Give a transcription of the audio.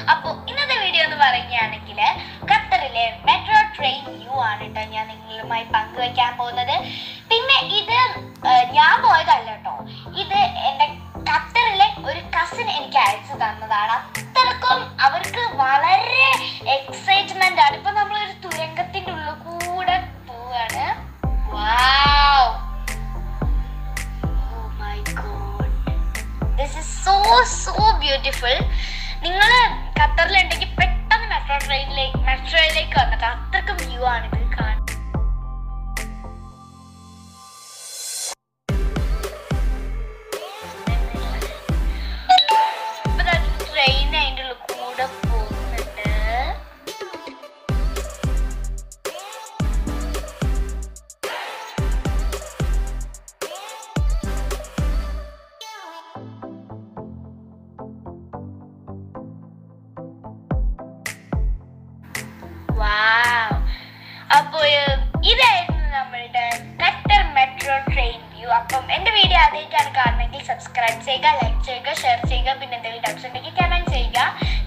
അപ്പോൾ ഇന്നത്തെ വീഡിയോ എന്ന് പറയുകയാണെങ്കിൽ ഖത്തറിലെ മെട്രോ ട്രെയിൻ വ്യൂ ആണ് കേട്ടോ ഞാൻ നിങ്ങളുമായി പങ്കുവെക്കാൻ പോകുന്നത് പിന്നെ ഇത് ആ, ഞാൻ പോയതല്ല കേട്ടോ ഇത് എൻ്റെ ഖത്തറിലെ ഒരു കസിൻ എനിക്ക് അയച്ചു തന്നതാണ് അത്രക്കും അവർക്ക് വളരെ എക്സൈറ്റ്മെന്റ് ആണ് ഇപ്പൊ നമ്മൾ ഒരു തുരങ്കത്തിന്റെ ഉള്ളിൽ കൂടെ പോവാണ് wow oh my God this is so so beautiful നിങ്ങൾ ഖത്തറിലുണ്ടെങ്കിൽ പെട്ടെന്ന് മെട്രോ ട്രെയിനിലേക്ക് മെട്രോയിലേക്ക് വന്നിട്ട് അത്രക്കും വ്യൂ ആണ് ഇത് കാണാൻ ട്രെയിൻ അതിൻ്റെ ഉള്ളിൽ കൂടെ പോകുന്നുണ്ട് വാവ് അപ്പോൾ ഇതായിരുന്നു നമ്മളുടെ ഖത്തർ മെട്രോ ട്രെയിൻ വ്യൂ അപ്പം എൻ്റെ വീഡിയോ ആദ്യമായിട്ടാണ് കാണുന്നതെങ്കിൽ സബ്സ്ക്രൈബ് ചെയ്യുക ലൈക്ക് ചെയ്യുക ഷെയർ ചെയ്യുക പിന്നെ എന്തെങ്കിലും ഡൗട്ട്സ് ഉണ്ടെങ്കിൽ കമൻറ്റ് ചെയ്യുക